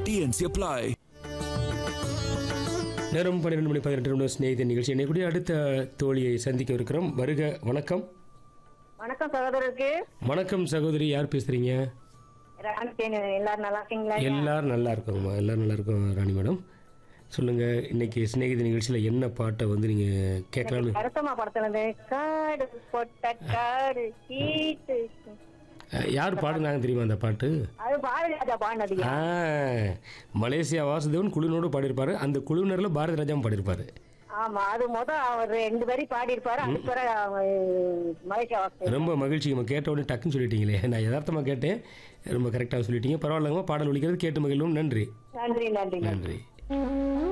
DNC apply நேரம் பன்னிரெண்டு மணி பதினெட்டு நிமிடம் சிநேகித நிகழ்ச்சி என்னை கூடிய அடுத்த தோழியை சந்திக்க இருக்கிறோம் வருக வணக்கம் வணக்கம் சகோதரருக்கு வணக்கம் சகோதரி யார் பேசுறீங்க ராணி தேனி எல்லாரும் நல்லா இருக்கீங்களா எல்லாரும் நல்லா இருக்கோங்கம்மா எல்லாரும் நல்லா இருக்கோம் ராணி மேடம் சொல்லுங்க இன்னைக்கு சிநேகித நிகழ்ச்சியில் என்ன பாட்டை வந்து நீங்க கேட்கலாம்னு கருத்தமா படத்துல இருந்து காடு பொட்ட காடு கீட்டு அஹ், யார் பாடுனாங்க தெரியுமா அந்த பாட்டு அது பாரதி ராஜா பாடினது ஆ மலேசியா வாசுதேவன் குழுவினோடு பாடியிருப்பாரு அந்த குழுவினரில் பாரதி ராஜாவும் பாடியிருப்பாரு ஆமா அது முத அவர் ரெண்டு பேரும் பாடி இருப்பாரு அதுக்கு பிறகு அவர் மலேசியா வாசல் ரொம்ப மகிழ்ச்சி நம்ம கேட்ட உடனே டக்குன்னு சொல்லிட்டீங்களே நான் யதார்த்தமாக கேட்டேன் ரொம்ப கரெக்டாக சொல்லிட்டீங்க பரவாயில்லங்கம்மா பாடல் ஒழிக்கிறது கேட்டு மகிழ்வும் நன்றி நன்றி நன்றி நன்றி நன்றி